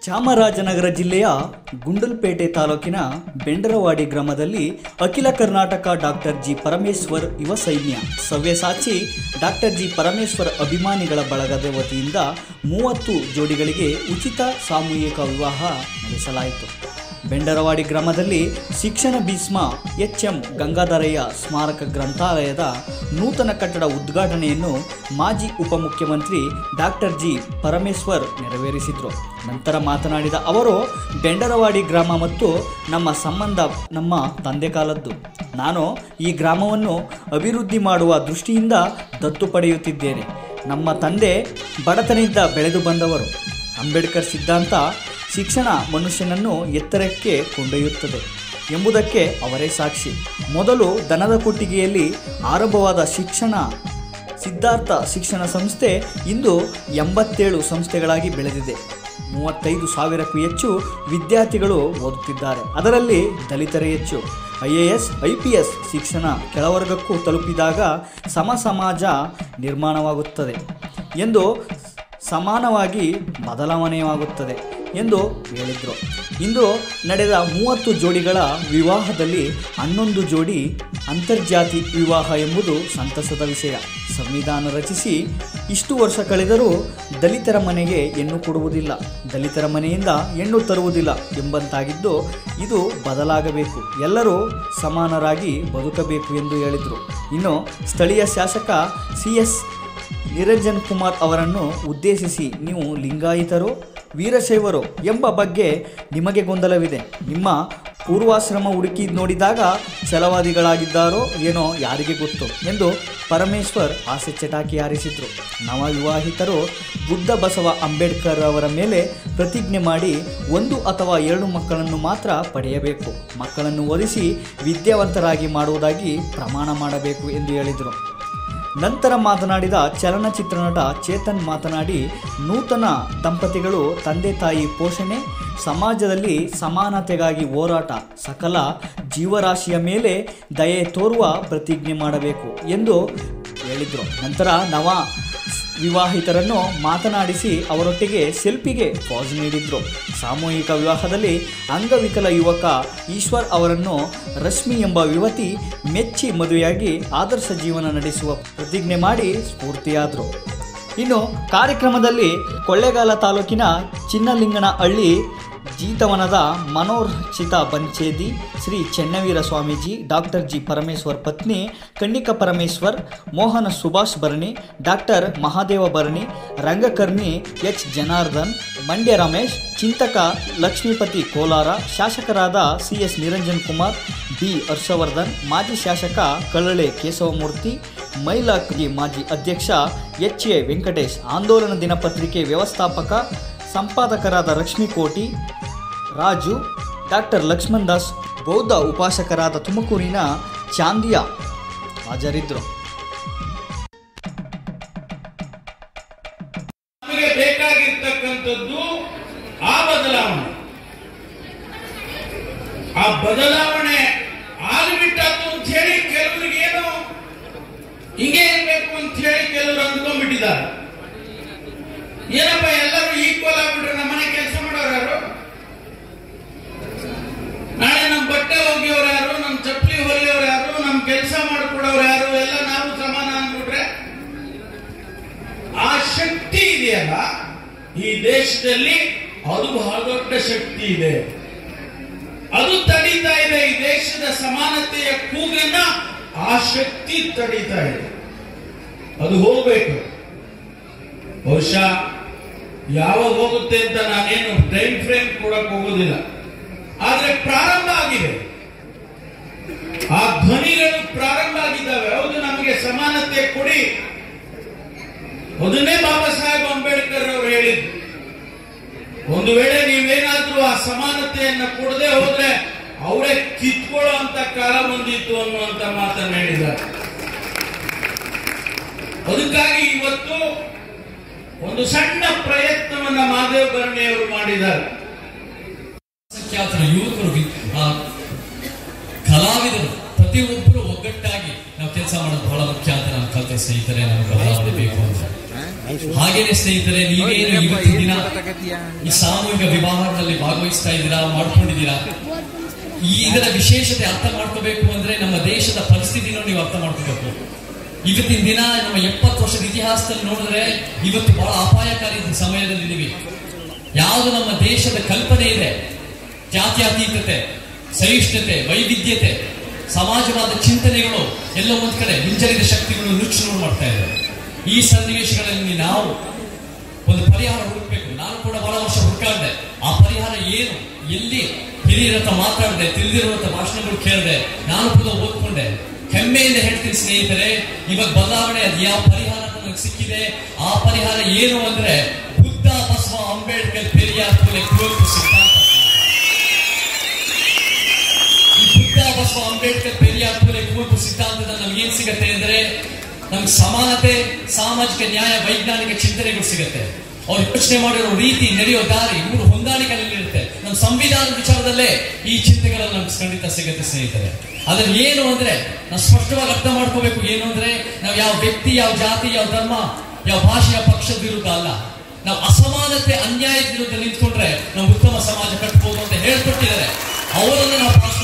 ಚಾಮರಾಜನಗರ ಜಿಲ್ಲೆಯ ಗುಂಡಲ್ಪೇಟೆ ತಾಲೂಕಿನ ಬೆಂಡರವಾಡಿ ಗ್ರಾಮದಲ್ಲಿ ಅಖಿಲ ಕರ್ನಾಟಕ ಡಾಕ್ಟರ್ ಜಿ ಪರಮೇಶ್ವರ್ ಯುವ ಸೈನ್ಯ ಸವ್ಯಸಾಚಿ ಡಾಕ್ಟರ್ ಜಿ ಪರಮೇಶ್ವರ್ ಅಭಿಮಾನಿಗಳ ಬಳಗದ ವತಿಯಿಂದ ಮೂವತ್ತು ಜೋಡಿಗಳಿಗೆ ಉಚಿತ ಸಾಮೂಹಿಕ ವಿವಾಹ ನಡೆಸಲಾಯಿತು ಬೆಂಡರವಾಡಿ ಗ್ರಾಮದಲ್ಲಿ ಶಿಕ್ಷಣ ಭೀಷ್ಮ ಎಚ್ ಎಂ ಗಂಗಾಧರಯ್ಯ ಸ್ಮಾರಕ ಗ್ರಂಥಾಲಯದ ನೂತನ ಕಟ್ಟಡ ಉದ್ಘಾಟನೆಯನ್ನು ಮಾಜಿ ಉಪಮುಖ್ಯಮಂತ್ರಿ ಡಾಕ್ಟರ್ ಜಿ ಪರಮೇಶ್ವರ್ ನೆರವೇರಿಸಿದರು ನಂತರ ಮಾತನಾಡಿದ ಅವರು ಬೆಂಡರವಾಡಿ ಗ್ರಾಮ ಮತ್ತು ನಮ್ಮ ಸಂಬಂಧ ನಮ್ಮ ತಂದೆ ಕಾಲದ್ದು ನಾನು ಈ ಗ್ರಾಮವನ್ನು ಅಭಿವೃದ್ಧಿ ಮಾಡುವ ದೃಷ್ಟಿಯಿಂದ ದತ್ತು ಪಡೆಯುತ್ತಿದ್ದೇನೆ ನಮ್ಮ ತಂದೆ ಬಡತನದಿಂದ ಬೆಳೆದು ಬಂದವರು ಅಂಬೇಡ್ಕರ್ ಸಿದ್ಧಾಂತ ಶಿಕ್ಷಣ ಮನುಷ್ಯನನ್ನು ಎತ್ತರಕ್ಕೆ ಕೊಂಡೊಯ್ಯುತ್ತದೆ ಎಂಬುದಕ್ಕೆ ಅವರೇ ಸಾಕ್ಷಿ ಮೊದಲು ದನದ ಕೊಟ್ಟಿಗೆಯಲ್ಲಿ ಆರಂಭವಾದ ಶಿಕ್ಷಣ ಸಿದ್ಧಾರ್ಥ ಶಿಕ್ಷಣ ಸಂಸ್ಥೆ ಇಂದು ಎಂಬತ್ತೇಳು ಸಂಸ್ಥೆಗಳಾಗಿ ಬೆಳೆದಿದೆ ಮೂವತ್ತೈದು ಸಾವಿರಕ್ಕೂ ಹೆಚ್ಚು ವಿದ್ಯಾರ್ಥಿಗಳು ಓದುತ್ತಿದ್ದಾರೆ ಅದರಲ್ಲಿ ದಲಿತರೇ ಹೆಚ್ಚು I A S I P S ಶಿಕ್ಷಣ ಕೆಳವರ್ಗಕ್ಕೂ ತಲುಪಿದಾಗ ಸಮ ಸಮಾಜ ನಿರ್ಮಾಣವಾಗುತ್ತದೆ ಎಂದು ಸಮಾನವಾಗಿ ಬದಲಾವಣೆಯಾಗುತ್ತದೆ ಎಂದು ಹೇಳಿದರು ಇಂದು ನಡೆದ ಮೂವತ್ತು ಜೋಡಿಗಳ ವಿವಾಹದಲ್ಲಿ ಹನ್ನೊಂದು ಜೋಡಿ ಅಂತರ್ಜಾತಿ ವಿವಾಹ ಎಂಬುದು ಸಂತಸದ ವಿಷಯ ಸಂವಿಧಾನ ರಚಿಸಿ ಇಷ್ಟು ವರ್ಷ ಕಳೆದರೂ ದಲಿತರ ಮನೆಗೆ ಹೆಣ್ಣು ಕೊಡುವುದಿಲ್ಲ ದಲಿತರ ಮನೆಯಿಂದ ಹೆಣ್ಣು ತರುವುದಿಲ್ಲ ಎಂಬಂತಾಗಿದ್ದು ಇದು ಬದಲಾಗಬೇಕು ಎಲ್ಲರೂ ಸಮಾನರಾಗಿ ಬದುಕಬೇಕು ಎಂದು ಹೇಳಿದರು ಇನ್ನು ಸ್ಥಳೀಯ ಶಾಸಕ ಸಿ ಎಸ್ ನಿರಂಜನ್ ಕುಮಾರ್ ಅವರನ್ನು ಉದ್ದೇಶಿಸಿ ನೀವು ಲಿಂಗಾಯಿತರು ವೀರಶೈವರು ಎಂಬ ಬಗ್ಗೆ ನಿಮಗೆ ಗೊಂದಲವಿದೆ ನಿಮ್ಮ ಪೂರ್ವಾಶ್ರಮ ಹುಡುಕಿ ನೋಡಿದಾಗ ಛಲವಾದಿಗಳಾಗಿದ್ದಾರೋ ಏನೋ ಯಾರಿಗೆ ಗೊತ್ತು ಎಂದು ಪರಮೇಶ್ವರ್ ಆಸೆ ಚಟಾಕಿ ಹಾರಿಸಿದ್ರು ನವವಿವಾಹಿತರು ಬುದ್ಧ ಬಸವ ಅಂಬೇಡ್ಕರ್ ಅವರ ಮೇಲೆ ಪ್ರತಿಜ್ಞೆ ಮಾಡಿ ಒಂದು ಅಥವಾ ಎರಡು ಮಕ್ಕಳನ್ನು ಮಾತ್ರ ಪಡೆಯಬೇಕು ಮಕ್ಕಳನ್ನು ಒಲಿಸಿ ವಿದ್ಯಾವಂತರಾಗಿ ಮಾಡುವುದಾಗಿ ಪ್ರಮಾಣ ಮಾಡಬೇಕು ಎಂದು ಹೇಳಿದರು ನಂತರ ಮಾತನಾಡಿದ ಚಲನಚಿತ್ರ ನಟ ಚೇತನ್ ಮಾತನಾಡಿ ನೂತನ ದಂಪತಿಗಳು ತಂದೆ ತಾಯಿ ಪೋಷಣೆ ಸಮಾಜದಲ್ಲಿ ಸಮಾನತೆಗಾಗಿ ಹೋರಾಟ ಸಕಲ ಜೀವರಾಶಿಯ ಮೇಲೆ ದಯೆ ತೋರುವ ಪ್ರತಿಜ್ಞೆ ಮಾಡಬೇಕು ಎಂದು ಹೇಳಿದರು ನಂತರ ನವ ವಿವಾಹಿತರನ್ನು ಮಾತನಾಡಿಸಿ ಅವರೊಟ್ಟಿಗೆ ಸೆಲ್ಫಿಗೆ ಪಾಸ್ ನೀಡಿದ್ರು ಸಾಮೂಹಿಕ ವಿವಾಹದಲ್ಲಿ ಅಂಗವಿಕಲ ಯುವಕ ಈಶ್ವರ್ ಅವರನ್ನು ರಶ್ಮಿ ಎಂಬ ಯುವತಿ ಮೆಚ್ಚಿ ಮದುವೆಯಾಗಿ ಆದರ್ಶ ಜೀವನ ನಡೆಸುವ ಪ್ರತಿಜ್ಞೆ ಮಾಡಿ ಸ್ಫೂರ್ತಿಯಾದರು ಇನ್ನು ಕಾರ್ಯಕ್ರಮದಲ್ಲಿ ಕೊಳ್ಳೇಗಾಲ ತಾಲೂಕಿನ ಚಿನ್ನಲಿಂಗನಹಳ್ಳಿ ಜೀತವನದ ಮನೋರ್ಚಿತ ಬಂಚೇದಿ ಶ್ರೀ ಚೆನ್ನವೀರ ಸ್ವಾಮೀಜಿ ಡಾಕ್ಟರ್ ಜಿ ಪರಮೇಶ್ವರ್ ಪತ್ನಿ ಕಣ್ಣಿಕ ಪರಮೇಶ್ವರ್ ಮೋಹನ ಸುಭಾಷ್ ಭರಣಿ ಡಾಕ್ಟರ್ ಮಹಾದೇವ ಭರಣಿ ರಂಗಕರ್ಣಿ ಎಚ್ ಜನಾರ್ದನ್ ಮಂಡ್ಯ ರಮೇಶ್ ಚಿಂತಕ ಲಕ್ಷ್ಮೀಪತಿ ಕೋಲಾರ ಶಾಸಕರಾದ C S Niranjan Kumar B Harshavardhan ಮಾಜಿ ಶಾಸಕ ಕಳ್ಳಳೆ ಕೇಶವಮೂರ್ತಿ ಮೈಲಾಕ್ಗಿ ಮಾಜಿ ಅಧ್ಯಕ್ಷ ಎಚ್ ಎ ವೆಂಕಟೇಶ್ ಆಂದೋಲನ ದಿನಪತ್ರಿಕೆ ವ್ಯವಸ್ಥಾಪಕ ಸಂಪಾದಕರಾದ ಲಕ್ಷ್ಮೀಕೋಟಿ ರಾಜು ಡಾಕ್ಟರ್ ಲಕ್ಷ್ಮಣ್ ದಾಸ್ ಬೌದ್ಧ ಉಪಾಸಕರಾದ ತುಮಕೂರಿನ ಚಾಂದಿಯ ಹಾಜರಿದ್ದರು ನಮಗೆ ಬೇಕಾಗಿರ್ತಕ್ಕಂಥದ್ದು ಆ ಬದಲಾವಣೆ ಆ ಬದಲಾವಣೆ ಆಗ್ಬಿಟ್ಟದ್ದು ಅಂತ ಹೇಳಿ ಕೆಲವರಿಗೆ ಏನೋ ಹಿಂಗೆ ಇರ್ಬೇಕು ಅಂತ ಹೇಳಿ ಕೆಲವರು ಅಂದ್ಕೊಂಡ್ಬಿಟ್ಟಿದ್ದಾರೆ ಏನಪ್ಪ ಎಲ್ಲರೂ ಈಕ್ವಲ್ ಆಗ್ಬಿಟ್ರೆ ನಮ್ಮ ಮನೆ ಕೆಲಸ ಮಾಡೋರು ಯಾರು ನಾಳೆ ನಮ್ಮ ಬಟ್ಟೆ ಒಗೆಯೋರು ಯಾರು ನಮ್ಮ ಚಪ್ಪಲಿ ಹೊಲಿಯೋರು ಯಾರು ನಮ್ಮ ಕೆಲಸ ಮಾಡ್ಕೊಡೋರು ಯಾರು ಎಲ್ಲ ನಾವು ಸಮಾನ ಅಂದ್ಬಿಟ್ರೆ ಆ ಶಕ್ತಿ ಇದೆಯಲ್ಲ ಈ ದೇಶದಲ್ಲಿ ಅದು ಬಹಳ ದೊಡ್ಡ ಶಕ್ತಿ ಇದೆ ಅದು ತಡೀತಾ ಇದೆ ಈ ದೇಶದ ಸಮಾನತೆಯ ಕೂಗನ್ನ ಆ ಶಕ್ತಿ ತಡೀತಾ ಇದೆ ಅದು ಹೋಗ್ಬೇಕು ಬಹುಶಃ ಯಾವಾಗ ಹೋಗುತ್ತೆ ಅಂತ ನಾನೇನು ಟೈಮ್ ಫ್ರೇಮ್ ಕೊಡಕ್ ಹೋಗೋದಿಲ್ಲ ಆದ್ರೆ ಪ್ರಾರಂಭ ಆಗಿದೆ ಆ ಧ್ವನಿಗಳು ಪ್ರಾರಂಭ ಆಗಿದ್ದಾವೆ ಹೌದು ನಮಗೆ ಸಮಾನತೆ ಕೊಡಿ ಅದನ್ನೇ ಬಾಬಾ ಸಾಹೇಬ್ ಅಂಬೇಡ್ಕರ್ ಅವರು ಹೇಳಿದ್ರು ಒಂದು ವೇಳೆ ನೀವೇನಾದ್ರೂ ಆ ಸಮಾನತೆಯನ್ನ ಕೊಡದೆ ಹೋದ್ರೆ ಅವರೇ ಕಿತ್ಕೊಳ್ಳೋ ಅಂತ ಕಾಲ ಬಂದಿತ್ತು ಅನ್ನುವಂತ ಮಾತನ್ನ ಹೇಳಿದ್ದಾರೆ ಅದಕ್ಕಾಗಿ ಇವತ್ತು ಒಂದು ಸಣ್ಣ ಪ್ರಯತ್ನವನ್ನ ಮಾದೇವ್ ಭರಣಿಯವರು ಮಾಡಿದ್ದಾರೆ ಸಂಖ್ಯಾತರ ಯುವಕರು ವಿ- ಆ, ಕಲಾವಿದರು ಪ್ರತಿಯೊಬ್ಬರು ಒಗ್ಗಟ್ಟಾಗಿ ನಾವು ಕೆಲಸ ಮಾಡೋದು ಬಹಳ ಮುಖ್ಯ ಅಂತ ನಾನು ಕಲಿತ ಸ್ನೇಹಿತರೆ ನಮ್ಗೆ ಬದಲಾವಣೆ ಬೇಕು ಅಂತ ಹಾಗೇನೆ ಸ್ನೇಹಿತರೆ ನೀವೇನು ಇವತ್ತಿನ ದಿನ ಈ ಸಾಮೂಹಿಕ ವಿವಾಹಗಳಲ್ಲಿ ಭಾಗವಹಿಸ್ತಾ ಇದ್ದೀರಾ ಮಾಡ್ಕೊಂಡಿದ್ದೀರಾ ಈ ಇದರ ವಿಶೇಷತೆ ಅರ್ಥ ಮಾಡ್ಕೋಬೇಕು ಅಂದ್ರೆ ನಮ್ಮ ದೇಶದ ಪರಿಸ್ಥಿತಿನ ನೀವು ಅರ್ಥ ಮಾಡ್ಕೋಬೇಕು ಇವತ್ತಿನ ದಿನ ನಮ್ಮ ಎಪ್ಪತ್ತು ವರ್ಷದ ಇತಿಹಾಸದಲ್ಲಿ ನೋಡಿದ್ರೆ ಇವತ್ತು ಬಹಳ ಅಪಾಯಕಾರಿ ಸಮಯದಲ್ಲಿ ಇದೀವಿ ಯಾವುದು ನಮ್ಮ ದೇಶದ ಕಲ್ಪನೆ ಇದೆ ಜಾತ್ಯತೀತತೆ ಸಹಿಷ್ಣುತೆ ವೈವಿಧ್ಯತೆ ಸಮಾಜವಾದ ಚಿಂತನೆಗಳು ಎಲ್ಲ ಒಂದ್ ಕಡೆ ಹಿಂಜರಿದ ಶಕ್ತಿಗಳು ನುಚ್ಚು ಮಾಡ್ತಾ ಇದೆ ಈ ಸನ್ನಿವೇಶಗಳಲ್ಲಿ ನಾವು ಒಂದು ಪರಿಹಾರ ಹುಡುಕ್ಬೇಕು ನಾನು ಕೂಡ ಬಹಳ ವರ್ಷ ಹುಡುಕಾಡ್ದೆ ಆ ಪರಿಹಾರ ಏನು ಎಲ್ಲಿ ಹಿರಿಯರ ಹತ್ರ ಮಾತಾಡಿದೆ ತಿಳಿದಿರುವಂತ ಭಾಷಣಗಳು ಕೇಳಿದೆ ನಾನು ಕೂಡ ಓದ್ಕೊಂಡೆ ಹೆಮ್ಮೆಯಿಂದ ಹೇಳ್ತೀನಿ ಸ್ನೇಹಿತರೆ ಇವಾಗ ಬದಲಾವಣೆ ಅದು ಯಾವ ಪರಿಹಾರ ಅಂತ ನನಗೆ ಸಿಕ್ಕಿದೆ ಆ ಪರಿಹಾರ ಏನು ಅಂದ್ರೆ ಬುದ್ಧ ಬಸವ ಅಂಬೇಡ್ಕರ್ ಪೆರಿಯಾರ್ ಪುಲೆ ಕುವೆಂಪು ಸಿದ್ಧಾಂತ ಈ ಬುದ್ಧ ಬಸವ ಅಂಬೇಡ್ಕರ್ ಪೆರಿಯಾರ್ ಪುಲೆ ಕುವೆಂಪು ಸಿದ್ಧಾಂತದ ನಮ್ಗೆ ಏನ್ ಸಿಗತ್ತೆ ಅಂದ್ರೆ ನಮ್ಗೆ ಸಮಾನತೆ ಸಾಮಾಜಿಕ ನ್ಯಾಯ ವೈಜ್ಞಾನಿಕ ಚಿಂತನೆಗಳು ಸಿಗತ್ತೆ ಅವ್ರು ಯೋಚನೆ ಮಾಡಿರೋ ರೀತಿ ನಡೆಯೋ ದಾರಿ ಇವರು ಹೊಂದಾಣಿಕೆಯಲ್ಲಿ ಇರುತ್ತೆ ನಮ್ಮ ಸಂವಿಧಾನ ವಿಚಾರದಲ್ಲೇ ಈ ಚಿಂತೆಗಳು ನಮ್ಗೆ ಖಂಡಿತ ಸಿಗುತ್ತೆ ಸ್ನೇಹಿತರೆ ಅದ್ರಲ್ಲಿ ಏನು ಅಂದ್ರೆ ನಾವು ಸ್ಪಷ್ಟವಾಗಿ ಅರ್ಥ ಮಾಡ್ಕೋಬೇಕು ಏನು ಅಂದ್ರೆ ನಾವು ಯಾವ ವ್ಯಕ್ತಿ ಯಾವ ಜಾತಿ ಯಾವ ಧರ್ಮ ಯಾವ ಭಾಷೆ ಯಾವ ಪಕ್ಷದ ವಿರುದ್ಧ ಅಲ್ಲ ನಾವು ಅಸಮಾನತೆ ಅನ್ಯಾಯದ ವಿರುದ್ಧ ನಿಂತ್ಕೊಂಡ್ರೆ ನಾವು ಉತ್ತಮ ಸಮಾಜ ಕಟ್ಬೋದು ಅಂತ ಹೇಳ್ಕೊಟ್ಟಿದ್ದಾರೆ ಅವರನ್ನು ನಾವು ಪ್ರಶ್ನೆ